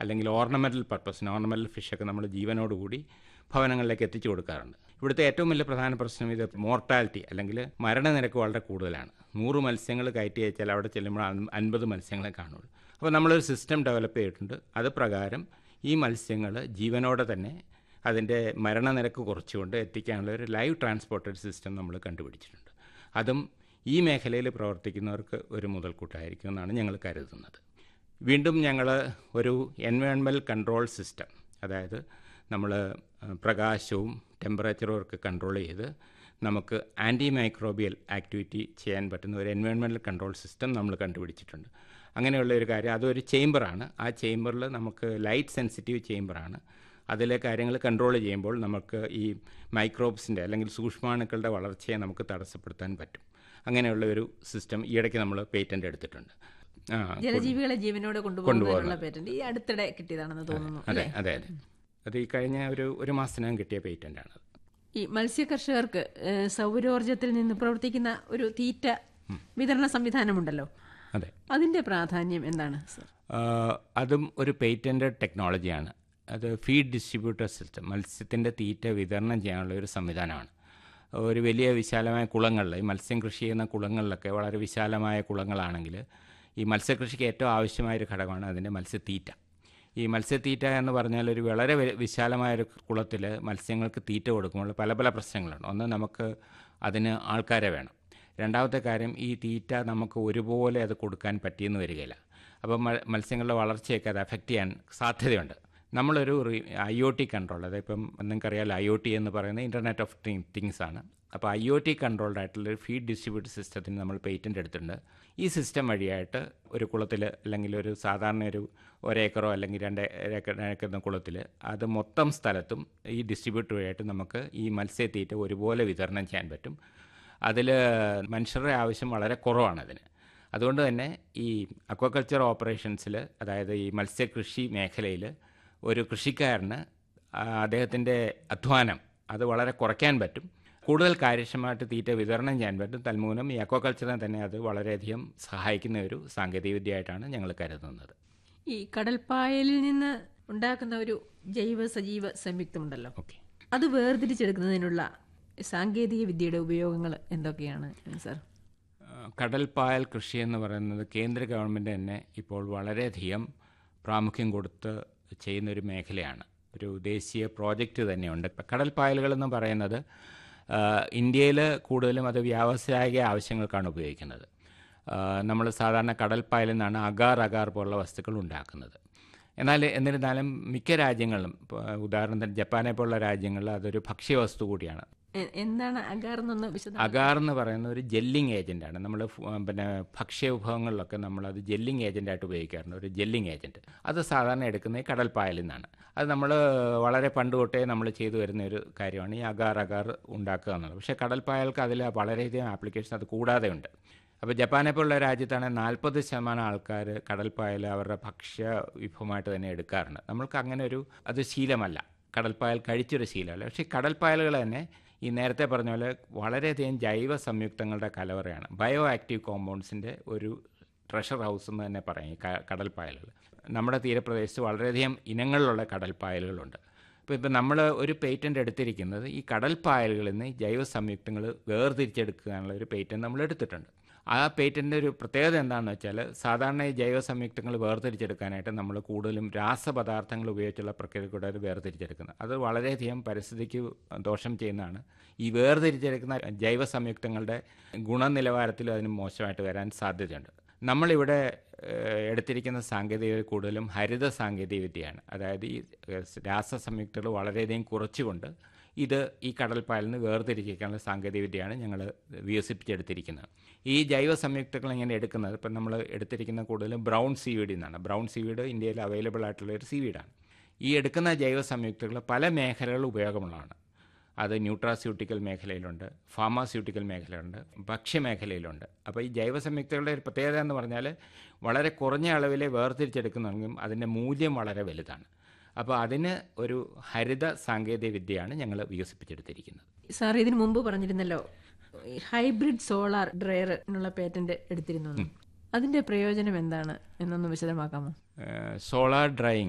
അല്ലെങ്കിൽ ഓർണമെൻ്റൽ പർപ്പസിന് ഓർണമെൻ്റൽ ഫിഷൊക്കെ നമ്മൾ ജീവനോടുകൂടി ഭവനങ്ങളിലേക്ക് എത്തിച്ചു കൊടുക്കാറുണ്ട് ഇവിടുത്തെ ഏറ്റവും വലിയ പ്രധാന പ്രശ്നം ഇത് മോർട്ടാലിറ്റി അല്ലെങ്കിൽ മരണനിരക്ക് വളരെ കൂടുതലാണ് നൂറ് മത്സ്യങ്ങൾ കയറ്റി അയച്ചാൽ അവിടെ ചെല്ലുമ്പോൾ അൻ- അൻപത് മത്സ്യങ്ങളെ കാണുള്ളൂ അപ്പോൾ നമ്മളൊരു സിസ്റ്റം ഡെവലപ്പ് ചെയ്തിട്ടുണ്ട് അത് പ്രകാരം ഈ മത്സ്യങ്ങൾ ജീവനോടെ തന്നെ അതിൻ്റെ മരണനിരക്ക് കുറച്ചുകൊണ്ട് എത്തിക്കാനുള്ള ഒരു ലൈവ് ട്രാൻസ്പോർട്ടഡ് സിസ്റ്റം നമ്മൾ കണ്ടുപിടിച്ചിട്ടുണ്ട് അതും ഈ മേഖലയിൽ പ്രവർത്തിക്കുന്നവർക്ക് ഒരു മുതൽക്കൂട്ടായിരിക്കും എന്നാണ് ഞങ്ങൾ കരുതുന്നത് വീണ്ടും ഞങ്ങൾ ഒരു എൻവയോൺമെൻറ്റൽ കൺട്രോൾ സിസ്റ്റം അതായത് നമ്മൾ പ്രകാശവും ടെമ്പറേച്ചറും ഒക്കെ കൺട്രോൾ ചെയ്ത് നമുക്ക് ആൻറ്റി മൈക്രോബിയൽ ആക്ടിവിറ്റി ചെയ്യാൻ പറ്റുന്ന ഒരു എൻവയോൺമെൻറ്റൽ കൺട്രോൾ സിസ്റ്റം നമ്മൾ കണ്ടുപിടിച്ചിട്ടുണ്ട് അങ്ങനെയുള്ള ഒരു കാര്യം അതൊരു ചേംബറാണ് ആ ചേംബറിൽ നമുക്ക് ലൈറ്റ് സെൻസിറ്റീവ് ചേംബറാണ് അതിലെ കാര്യങ്ങൾ കൺട്രോൾ ചെയ്യുമ്പോൾ നമുക്ക് ഈ മൈക്രോബ്സിൻ്റെ അല്ലെങ്കിൽ സൂക്ഷ്മാണുക്കളുടെ വളർച്ചയെ നമുക്ക് തടസ്സപ്പെടുത്താൻ പറ്റും അങ്ങനെയുള്ള ഒരു സിസ്റ്റം ഈയിടയ്ക്ക് നമ്മൾ പേറ്റൻ്റ് എടുത്തിട്ടുണ്ട് ആ, ജലജീവികളെ ജീവനോടെ കൊണ്ടുപോകുന്നതിനുള്ള പേറ്റന്റ് ഈ അടുത്തിടെ കിട്ടിയതാണെന്ന് തോന്നുന്നു അതെ അതെ അതെ അത് ഈ കഴിഞ്ഞ ഒരു ഒരു മാസത്തിനകം കിട്ടിയ പേറ്റൻ്റാണ് ഈ മത്സ്യ കർഷകർക്ക് ഏഹ്, സൗരോർജ്ജത്തിൽ നിന്ന് പ്രവർത്തിക്കുന്ന ഒരു തീറ്റ വിതരണ സംവിധാനമുണ്ടല്ലോ അതെ അതിന്റെ പ്രാധാന്യം എന്താണ് സർ ആ, അതും ഒരു പേറ്റൻറ്റഡ് ടെക്നോളജിയാണ് അത് ഫീഡ് ഡിസ്ട്രിബ്യൂട്ടർ സിസ്റ്റം മത്സ്യത്തിൻ്റെ തീറ്റ വിതരണം ചെയ്യാനുള്ള ഒരു സംവിധാനമാണ് ഒരു വലിയ വിശാലമായ കുളങ്ങളിൽ ഈ മത്സ്യം കൃഷി ചെയ്യുന്ന കുളങ്ങളിലൊക്കെ വളരെ വിശാലമായ കുളങ്ങളാണെങ്കിൽ ഈ മത്സ്യകൃഷിക്ക് ഏറ്റവും ആവശ്യമായ ഒരു ഘടകമാണ് അതിൻ്റെ മത്സ്യത്തീറ്റ ഈ മത്സ്യത്തീറ്റ എന്ന് പറഞ്ഞാൽ ഒരു വളരെ വെ- വിശാലമായ ഒരു കുളത്തിൽ മത്സ്യങ്ങൾക്ക് തീറ്റ കൊടുക്കുമ്പോൾ പല പല പ്രശ്നങ്ങളുണ്ട് ഒന്ന് നമുക്ക് അതിന് ആൾക്കാരെ വേണം രണ്ടാമത്തെ കാര്യം ഈ തീറ്റ നമുക്ക് ഒരുപോലെ അത് കൊടുക്കാൻ പറ്റിയെന്ന് വരികയില്ല അപ്പോൾ മ- മത്സ്യങ്ങളുടെ വളർച്ചയൊക്കെ അത് അഫക്റ്റ് ചെയ്യാൻ സാധ്യതയുണ്ട് നമ്മളൊരു ഐ ഒ ടി കൺട്രോൾ അതിപ്പം നിങ്ങൾക്കറിയാലോ ഐ ഒ ടി എന്ന് പറയുന്നത് ഇൻ്റർനെറ്റ് ഓഫ് തിങ്സ് ആണ് അപ്പോൾ ഐ ഒ ടി കൺട്രോൾഡ് ആയിട്ടുള്ള ഒരു ഫീഡ് ഡിസ്ട്രിബ്യൂട്ടർ സിസ്റ്റത്തിന് നമ്മൾ പേറ്റൻ്റ് എടുത്തിട്ടുണ്ട് ഈ സിസ്റ്റം വഴിയായിട്ട് ഒരു കുളത്തിൽ അല്ലെങ്കിൽ ഒരു സാധാരണ ഒരു ഒരേക്കറോ അല്ലെങ്കിൽ രണ്ട് ഏക്കർ ഏക്കറിന് കുളത്തിൽ അത് മൊത്തം സ്ഥലത്തും ഈ ഡിസ്ട്രിബ്യൂട്ടർ വഴിയായിട്ട് നമുക്ക് ഈ മത്സ്യത്തീറ്റ ഒരുപോലെ വിതരണം ചെയ്യാൻ പറ്റും അതിൽ മനുഷ്യരുടെ ആവശ്യം വളരെ കുറവാണ് അതിന് അതുകൊണ്ട് തന്നെ ഈ അക്വാകൾച്ചർ ഓപ്പറേഷൻസിൽ അതായത് ഈ മത്സ്യകൃഷി മേഖലയിൽ ഒരു കൃഷിക്കാരന് ആ, അദ്ദേഹത്തിൻ്റെ അധ്വാനം അത് വളരെ കുറയ്ക്കാൻ പറ്റും കൂടുതൽ കാര്യക്ഷമമായിട്ട് തീറ്റ വിതരണം ചെയ്യാൻ പറ്റും തൽമൂലം ഈ അക്വാകൾച്ചറിനെ തന്നെ അത് വളരെയധികം സഹായിക്കുന്ന ഒരു സാങ്കേതികവിദ്യയായിട്ടാണ് ഞങ്ങൾ കരുതുന്നത് ഈ കടൽപ്പായലിൽ നിന്ന് ഉണ്ടാക്കുന്ന ഒരു ജൈവ സജീവ സംയുക്തമുണ്ടല്ലോ ഓക്കെ അത് വേർതിരിച്ചെടുക്കുന്നതിനുള്ള സാങ്കേതിക വിദ്യയുടെ ഉപയോഗങ്ങൾ എന്തൊക്കെയാണ് സർ കടൽപ്പായൽ കൃഷി എന്ന് പറയുന്നത് കേന്ദ്ര ഗവൺമെൻറ് തന്നെ ഇപ്പോൾ വളരെയധികം പ്രാമുഖ്യം കൊടുത്ത് ചെയ്യുന്നൊരു മേഖലയാണ് ഒരു ദേശീയ പ്രോജക്റ്റ് തന്നെയുണ്ട് ഇപ്പം കടൽപ്പായലുകൾ എന്ന് പറയുന്നത് ഇന്ത്യയിൽ കൂടുതലും അത് വ്യാവസായിക ആവശ്യങ്ങൾക്കാണ് ഉപയോഗിക്കുന്നത് നമ്മൾ സാധാരണ കടൽപ്പായലിൽ നിന്നാണ് അഗാർ അഗാർ പോലുള്ള വസ്തുക്കൾ ഉണ്ടാക്കുന്നത് എന്നാൽ എന്നിരുന്നാലും മിക്ക രാജ്യങ്ങളിലും ഇപ്പോൾ ഉദാഹരണത്തിന് ജപ്പാനെ പോലുള്ള രാജ്യങ്ങളിൽ അതൊരു ഭക്ഷ്യവസ്തു കൂടിയാണ് എ- എന്താണ് അഗാർ എന്നൊന്ന് വിശദ അഗാർ എന്ന് പറയുന്ന ഒരു ജെല്ലിംഗ് ഏജന്റാണ് നമ്മൾ പിന്നെ ഭക്ഷ്യവിഭവങ്ങളിലൊക്കെ നമ്മളത് ജെല്ലിംഗ് ഏജന്റായിട്ട് ഉപയോഗിക്കാറുണ്ട് ഒരു ജെല്ലിംഗ് ഏജന്റ് അത് സാധാരണ എടുക്കുന്നത് ഈ കടൽപ്പായലിൽ നിന്നാണ് അത് നമ്മൾ വളരെ പണ്ട് തൊട്ടേ നമ്മൾ ചെയ്തു വരുന്ന ഒരു കാര്യമാണ് ഈ അഗാർ അഗാർ ഉണ്ടാക്കുക എന്നുള്ളത് പക്ഷേ കടൽപ്പായൽക്ക് അതിൽ വളരെയധികം ആപ്ലിക്കേഷൻ അത് കൂടാതെ ഉണ്ട് അപ്പോൾ ജപ്പാനെ പോലുള്ള രാജ്യത്താണെങ്കിൽ നാൽപ്പത് ശതമാനം ആൾക്കാർ കടൽപ്പായൽ അവരുടെ ഭക്ഷ്യ വിഭവമായിട്ട് തന്നെ എടുക്കാറുണ്ട് നമ്മൾക്ക് അങ്ങനെ ഒരു അത് ശീലമല്ല കടൽപ്പായൽ കഴിച്ചൊരു ശീലമല്ല പക്ഷേ കടൽപ്പായലുകൾ തന്നെ ഈ നേരത്തെ പറഞ്ഞ പോലെ വളരെയധികം ജൈവ സംയുക്തങ്ങളുടെ കലവറയാണ് ബയോ ആക്റ്റീവ് കോമ്പൗണ്ട്സിൻ്റെ ഒരു ട്രഷർ ഹൗസ് എന്ന് തന്നെ പറയും ഈ ക- കടൽപ്പായലുകൾ നമ്മുടെ തീരപ്രദേശത്ത് വളരെയധികം ഇനങ്ങളിലുള്ള കടൽപ്പായലുകളുണ്ട് അപ്പോൾ ഇപ്പം നമ്മൾ ഒരു പേറ്റൻ്റ് എടുത്തിരിക്കുന്നത് ഈ കടൽപ്പായലുകളിൽ നിന്ന് ഈ ജൈവ സംയുക്തങ്ങൾ വേർതിരിച്ചെടുക്കാനുള്ള ഒരു പേറ്റൻ്റ് നമ്മൾ എടുത്തിട്ടുണ്ട് ആ പേറ്റൻ്റെ ഒരു പ്രത്യേകത എന്താണെന്ന് വെച്ചാൽ സാധാരണ ഈ ജൈവ സംയുക്തങ്ങൾ വേർതിരിച്ചെടുക്കാനായിട്ട് നമ്മൾ കൂടുതലും രാസപദാർത്ഥങ്ങൾ ഉപയോഗിച്ചുള്ള പ്രക്രിയ കൂടെ അത് വേർതിരിച്ചെടുക്കുന്നത് അത് വളരെയധികം പരിസ്ഥിതിക്ക് ദോഷം ചെയ്യുന്നതാണ് ഈ വേർതിരിച്ചെടുക്കുന്ന ജൈവ സംയുക്തങ്ങളുടെ ഗുണനിലവാരത്തിലും അതിന് മോശമായിട്ട് വരാൻ സാധ്യതയുണ്ട് നമ്മളിവിടെ ഏഹ്, എടുത്തിരിക്കുന്ന സാങ്കേതികത കൂടുതലും ഹരിത സാങ്കേതികവിദ്യയാണ് അതായത് ഈ ഏഹ്, രാസസംയുക്തകൾ വളരെയധികം കുറച്ചുകൊണ്ട് ഇത് ഈ കടൽപ്പായലിൽ നിന്ന് വേർതിരിക്കാനുള്ള സാങ്കേതികവിദ്യയാണ് ഞങ്ങൾ വികസിപ്പിച്ചെടുത്തിരിക്കുന്നത് ഈ ജൈവ സംയുക്തങ്ങൾ ഇങ്ങനെ എടുക്കുന്നത് ഇപ്പം നമ്മൾ എടുത്തിരിക്കുന്ന കൂടുതലും ബ്രൗൺ സീവീഡിൽ നിന്നാണ് ബ്രൗൺ സീവീഡ് ഇന്ത്യയിൽ അവൈലബിൾ ആയിട്ടുള്ള ഒരു സീവീഡാണ് ഈ എടുക്കുന്ന ജൈവ സംയുക്തങ്ങൾ പല മേഖലകളിൽ ഉപയോഗമുള്ളതാണ് അത് ന്യൂട്രാസ്യൂട്ടിക്കൽ മേഖലയിലുണ്ട് ഫാർമാസ്യൂട്ടിക്കൽ മേഖലയുണ്ട് ഭക്ഷ്യമേഖലയിലുണ്ട് അപ്പോൾ ഈ ജൈവ സംയുക്തകളുടെ ഒരു പ്രത്യേകത എന്ന് പറഞ്ഞാൽ വളരെ കുറഞ്ഞ അളവിലെ വേർതിരിച്ചെടുക്കുന്നെങ്കിലും അതിൻ്റെ മൂല്യം വളരെ വലുതാണ് അപ്പോൾ അതിന് ഒരു ഹരിത സാങ്കേതിക വിദ്യയാണ് ഞങ്ങൾ വികസിപ്പിച്ചെടുത്തിരിക്കുന്നത് സാർ ഇതിനു മുമ്പ് പറഞ്ഞിരുന്നല്ലോ ഈ ഹൈബ്രിഡ് സോളാർ ഡ്രയറിനുള്ള പേറ്റന്റ് എടുത്തിരുന്നു എന്ന്. അതിന്റെ പ്രയോജനം എന്താണ് എന്നൊന്ന് വിശദമാക്കാമോ സോളാർ ഡ്രൈയിങ്